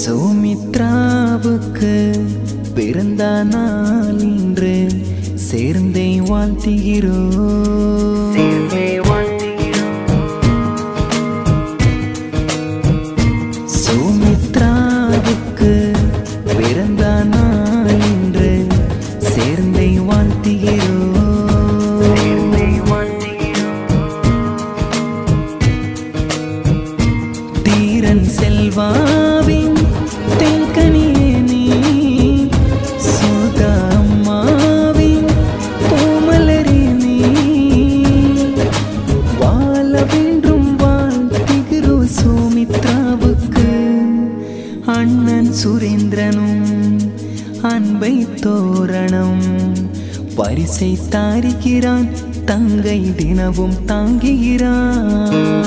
சௌமித்ராவுக்கு பிறந்த நாள் இன்று சேர்ந்தே வாழ்த்துகிறோம் சௌமித்ராவுக்கு பிறந்த நாள் இன்று சேர்ந்தே வாழ்த்துகிறோம் தீரன் செல்வாவின் தென்கனியே நீ சுதா அம்மாவின் பூமலரே நீ வாழ வேண்டும் வாழ்த்துகிறோ சோமித்ராவுக்கு அண்ணன் சுரேந்திரனும் அன்பை தோரணம் பரிசை தாரிக்கிறான் தங்கை தினமும் தாங்குகிறான்